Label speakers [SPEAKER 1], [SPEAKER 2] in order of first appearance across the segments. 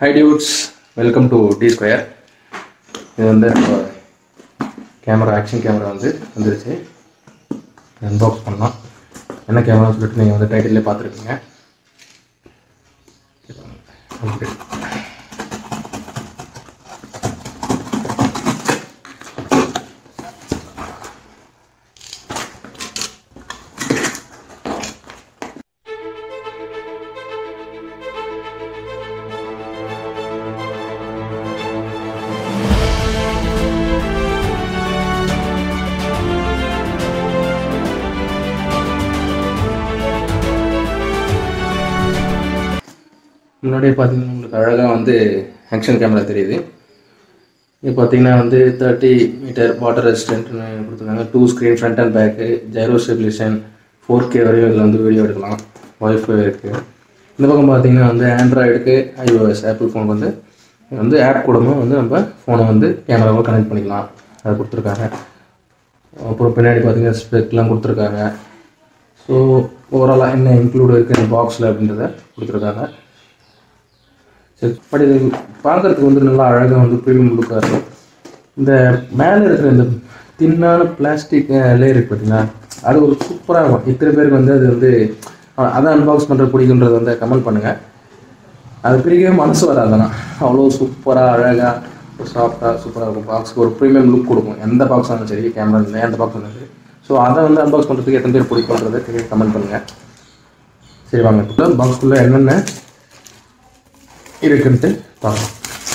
[SPEAKER 1] High dudes welcome to T square இது வந்து camera action camera வந்து வந்துருச்சு அன்பாக்ஸ் பண்ணலாம் என்ன கேமரான்னு சொல்லிட்டு நீங்கள் வந்து டைட்டிலே பார்த்துருக்கீங்க ஓகே முன்னாடியே பார்த்தீங்கன்னா உங்களுக்கு அழகாக வந்து ஆக்ஷன் கேமரா தெரியுது இது பார்த்தீங்கன்னா வந்து தேர்ட்டி மீட்டர் வாட்டர் ரெசிஸ்டன்ட்னு கொடுத்துருக்காங்க two screen front and back gyro stabilization four K வரையும் இதில் வந்து வீடியோ எடுக்கலாம் ஒய்ஃபை இருக்குது இந்த பக்கம் பார்த்தீங்கன்னா வந்து ஆண்ட்ராய்டுக்கு ஐஓஎஸ் ஆப்பிள் ஃபோன் வந்து இது வந்து ஆப் கூடமும் வந்து நம்ம ஃபோனை வந்து கேமராவை கனெக்ட் பண்ணிக்கலாம் அதை கொடுத்துருக்காங்க அப்புறம் பின்னாடி பார்த்தீங்கன்னா ஸ்பெக்லாம் கொடுத்துருக்காங்க ஸோ ஓவராலாக என்ன இன்க்ளூட் இருக்குது இந்த பாக்ஸில் அப்படின்றத கொடுத்துருக்காங்க சரி பட் இது பார்க்குறதுக்கு வந்து நல்லா அழகாக வந்து ப்ரீமியம் லுக்காக இருக்கும் இந்த மேலே இருக்கிற இந்த தின்னான பிளாஸ்டிக் லேயர் இருக்கு பார்த்தீங்களா அது ஒரு சூப்பராக இருக்கும் இத்தனை பேருக்கு வந்து அது வந்து அஹ், அதை அன்பாக்ஸ் பண்ணுற பிடிக்குன்றது வந்து கமெண்ட் பண்ணுங்கள் அது பிரிக்கவே மனசு வராதுண்ணா அவ்வளோ சூப்பராக அழகாக ஒரு சாஃப்டாக சூப்பராக இருக்கும் பாக்ஸ்க்கு ஒரு ப்ரீமியம் லுக் கொடுக்கும் எந்த பாக்ஸ் இருந்தாலும் சரி கேமரா இல்லை எந்த பாக்ஸ் இருந்தாலும் சரி ஸோ அதை வந்து அன்பாக்ஸ் பண்ணுறதுக்கு எத்தனை பேர் பிடிக்குன்றதை கமெண்ட் பண்ணுங்கள் சரி வாங்க இப்போ பாக்ஸ்குள்ளே என்னென்ன இருக்குன்ட்டு பார்க்கலாம்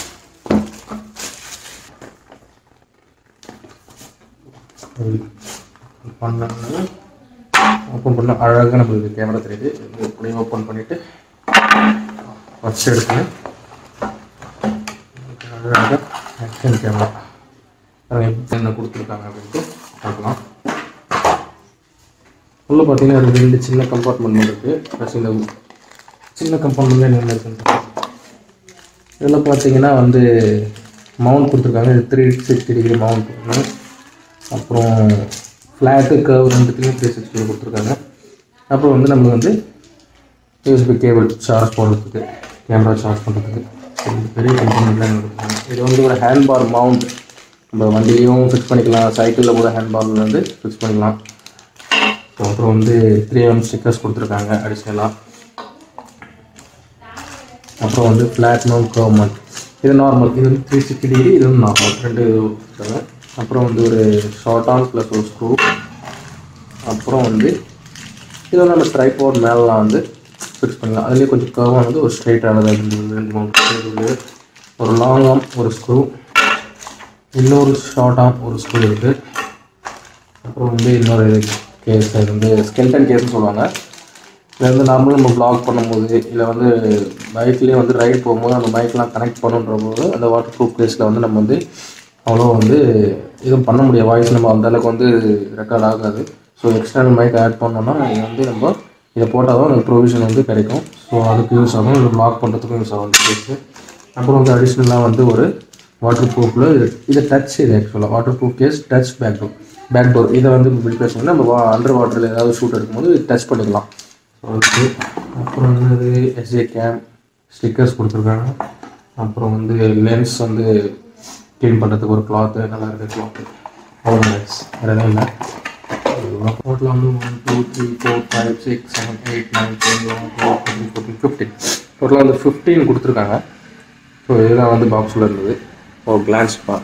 [SPEAKER 1] பண்ணோம்னா ஓப்பன் பண்ண அழகாக நம்மளுக்கு கேமரா தெரியுது இது இப்படி ஓப்பன் பண்ணிவிட்டு ஃபஸ்ட் எடுக்கணும் அழகாக ஆக்ஷன் கேமரா எப்படி என்ன கொடுத்துருக்காங்க அப்படின்ட்டு பார்க்கலாம் உள்ள பார்த்தீங்கன்னா அது ரெண்டு சின்ன கம்பார்ட்மெண்ட் இருக்குது ப்ளஸ் இந்த சின்ன கம்பார்ட்மெண்ட்ல என்ன இருக்குன்னு இதில் பார்த்தீங்கன்னா வந்து மவுண்ட் கொடுத்துருக்காங்க இது த்ரீ சிக்ஸ்டி டிகிரி மவுண்ட் ஒன்று அப்புறம் ஃப்ளாட்டு கர்வ் ரெண்டுத்துலையும் த்ரீ சிக்ஸ்டி கொடுத்துருக்காங்க அப்புறம் வந்து நம்மளுக்கு வந்து யூஎஸ்பி கேபிள் சார்ஜ் போடுறதுக்கு கேமரா சார்ஜ் பண்ணுறதுக்கு இது பெரிய கம்பெனிலாம் கொடுத்துருக்காங்க இது வந்து ஒரு ஹேண்ட் பார் மவுண்ட் நம்ம வண்டிலையும் ஃபிக்ஸ் பண்ணிக்கலாம் சைக்கிளில் கூட ஹேண்ட் பாரில் வந்து ஃபிக்ஸ் பண்ணிக்கலாம் ஸோ அப்புறம் வந்து த்ரீ எம் ஸ்டிக்கர்ஸ் கொடுத்துருக்காங்க அடிஷ்னலாக அப்புறம் வந்து ஃப்ளாட் மவுண்ட் கர்வ் மவுண்ட் இது நார்மல் இது வந்து த்ரீ சிக்ஸ்டி டிகிரி இது வந்து நார்மல் ரெண்டு இது கொடுத்துருக்காங்க அப்புறம் வந்து ஒரு ஷார்ட் ஆன் ப்ளஸ் ஒரு ஸ்க்ரூ அப்புறம் வந்து இது வந்து நம்ம ட்ரைபோர்ட் மேலாம் வந்து ஃபிக்ஸ் பண்ணலாம் அதுலேயே கொஞ்சம் கர்வாக வந்து ஒரு ஸ்ட்ரைட்டானது அப்படின்றது ரெண்டு மூணு screw இருக்கு. ஒரு லாங் ஆம் ஒரு ஸ்க்ரூ இன்னொரு ஷார்ட் ஆம் ஒரு ஸ்க்ரூ இருக்குது அப்புறம் வந்து இன்னொரு கேஸ் அது வந்து ஸ்கெல்டன் கேஸ்னு சொல்லுவாங்க இதில் வந்து நார்மலாக நம்ம vlog பண்ணும்போது இல்லை வந்து பைக்லேயே வந்து ரைட் போகும்போது அந்த பைக்லாம் கனெக்ட் பண்ணுன்ற போது அந்த வாட்டர் ப்ரூஃப் கேஸில் வந்து நம்ம வந்து அவ்வளோ வந்து எதுவும் பண்ண முடியாது வாய்ஸ் நம்ம அந்த அளவுக்கு வந்து ரெக்கார்ட் ஆகாது ஸோ எக்ஸ்டர்னல் மைக் ஆட் பண்ணோம்னா இது வந்து நம்ம இதை போட்டால் தான் எனக்கு ப்ரொவிஷன் வந்து கிடைக்கும் ஸோ அதுக்கு யூஸ் ஆகும் இது vlog பண்ணுறதுக்கும் யூஸ் ஆகும் இந்த கேஸு அப்புறம் வந்து அடிஷ்னலாக வந்து ஒரு வாட்டர் ப்ரூஃபில் இது இது டச் இது ஆக்சுவலாக waterproof case touch back door back door இதை வந்து இப்படி பேசணும்னா நம்ம அண்டர் வாட்டரில் ஏதாவது ஷூட் எடுக்கும்போது டச் பண்ணிக்கலாம் ஓகே அப்புறம் வந்து எஸ்ஏ கேம் ஸ்டிக்கர்ஸ் கொடுத்துருக்காங்க அப்புறம் வந்து லென்ஸ் வந்து க்ளீன் பண்ணுறதுக்கு ஒரு கிளாத்து நல்லா இருக்குது கிளாத்து அவ்வளோ லென்ஸ் வேறு எதுவும் இல்லை டோட்டல் வந்து one two three four five six seven eight nine ten eleven twelve thirteen fourteen fifteen டோட்டலாக வந்து ஃபிஃப்டீன் கொடுத்துருக்காங்க ஸோ இதுதான் வந்து பாக்ஸில் இருந்தது ஒரு கிளான்ஸ் பா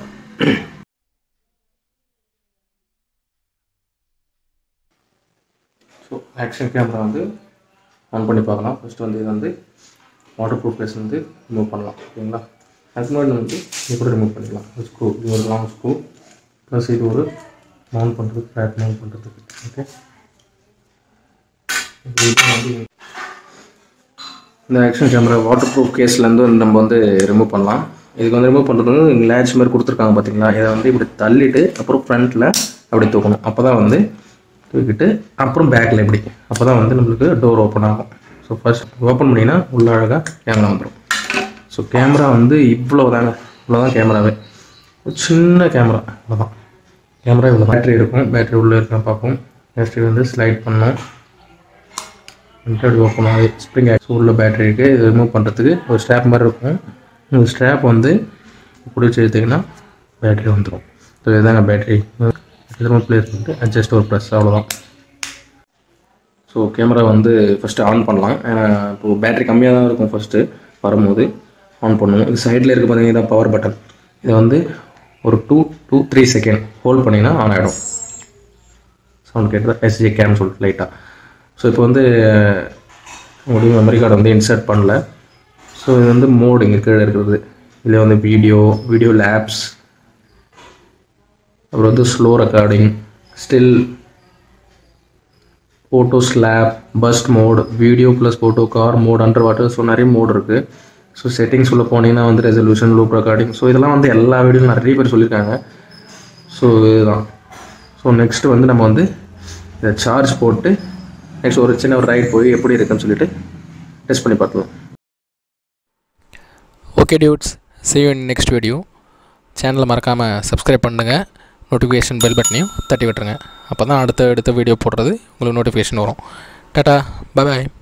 [SPEAKER 1] ஸோ ஆக்ஷன் கேமரா வந்து ஆன் பண்ணி பார்க்கலாம் ஃபஸ்ட்டு வந்து இது வந்து வாட்டர் ப்ரூஃப் கேஸ் வந்து ரிமூவ் பண்ணலாம் ஓகேங்களா அதுக்கு முன்னாடி வந்து இது கூட ரிமூவ் பண்ணிக்கலாம் ஒரு ஸ்க்ரூ இது ஒரு லாங் ஸ்க்ரூ ப்ளஸ் இது ஒரு மவுண்ட் பண்ணுறதுக்கு ஃப்ளாட் மவுண்ட் பண்ணுறதுக்கு ஓகே இந்த ஆக்ஷன் கேமரா வாட்டர் ப்ரூஃப் கேஸ்லேருந்து நம்ம வந்து ரிமூவ் பண்ணலாம் இதுக்கு வந்து ரிமூவ் பண்ணுறது வந்து லேட்ச் மாதிரி கொடுத்துருக்காங்க பார்த்தீங்களா இதை வந்து இப்படி தள்ளிட்டு அப்புறம் ஃப்ரண்ட்டில் அப்படி தூக்கணும் அப்போ தான் வந்து தூக்கிட்டு அப்புறம் பேக்கில் இப்படி அப்போ தான் வந்து நம்மளுக்கு டோர் ஓப்பன் ஆகும் ஸோ ஃபர்ஸ்ட் ஓப்பன் பண்ணிங்கன்னா உள்ள அழகாக கேமரா வந்துடும் ஸோ கேமரா வந்து இவ்வளோ தாங்க இவ்வளோ தான் கேமராவே ஒரு சின்ன கேமரா அவ்வளோதான் கேமரா இவ்வளோ பேட்டரி இருக்கும் பேட்டரி உள்ளே இருக்க பார்ப்போம் பேட்டரி வந்து ஸ்லைட் பண்ணோம் அப்படி ஓப்பன் ஆகி ஸ்ப்ரிங் ஆக்ஸ் உள்ள பேட்டரி இருக்குது இது ரிமூவ் பண்ணுறதுக்கு ஒரு ஸ்டாப் மாதிரி இருக்கும் இந்த ஸ்ட்ராப் வந்து பிடிச்சி எடுத்திங்கன்னா பேட்டரி வந்துடும் ஸோ இதுதாங்க பேட்டரி திரும்ப ப்ளேஸ் பண்ணிட்டு அட்ஜஸ்ட் ஒரு ப்ரெஸ் அவ்வளோதான் ஸோ கேமரா வந்து ஃபஸ்ட்டு ஆன் பண்ணலாம் ஏன்னா இப்போது பேட்டரி கம்மியாக தான் இருக்கும் ஃபஸ்ட்டு வரும்போது ஆன் பண்ணுவோம் இது சைடில் இருக்க பார்த்தீங்கன்னா பவர் பட்டன் இதை வந்து ஒரு two two three second hold பண்ணிங்கன்னா ஆன் ஆகிடும் சவுண்ட் கேட்டு எஸ்ஜி கேம் சொல்லிட்டு லைட்டாக ஸோ இப்போ வந்து உங்களுக்கு மெமரி கார்டு வந்து இன்சர்ட் பண்ணல ஸோ இது வந்து மோடு இங்கே கீழே இருக்கிறது இதில் வந்து வீடியோ வீடியோ லேப்ஸ் அப்புறம் வந்து ஸ்லோ ரெக்கார்டிங் ஸ்டில் ஃபோட்டோ ஸ்லாப் burst mode video plus photo car mode under water so நிறைய மோட் இருக்குது ஸோ செட்டிங்ஸ் உள்ள போனீங்கன்னா வந்து ரெசல்யூஷன் லூப் ரெக்கார்டிங் ஸோ இதெல்லாம் வந்து எல்லா வீடியோவும் நிறைய பேர் சொல்லியிருக்காங்க ஸோ இதுதான் ஸோ நெக்ஸ்ட் வந்து நம்ம வந்து இதை சார்ஜ் போட்டு நெக்ஸ்ட் ஒரு சின்ன ஒரு ரைட் போய் எப்படி இருக்குன்னு சொல்லிட்டு டெஸ்ட் பண்ணி பார்த்துலாம்
[SPEAKER 2] okay dudes see you in next video சேனலை மறக்காமல் சப்ஸ்கிரைப் பண்ணுங்கள் நோட்டிஃபிகேஷன் பெல் பட்டனையும் தட்டி விட்டுருங்க அப்போ தான் அடுத்த அடுத்த வீடியோ போடுறது உங்களுக்கு நோட்டிஃபிகேஷன் வரும் டாட்டா பாய்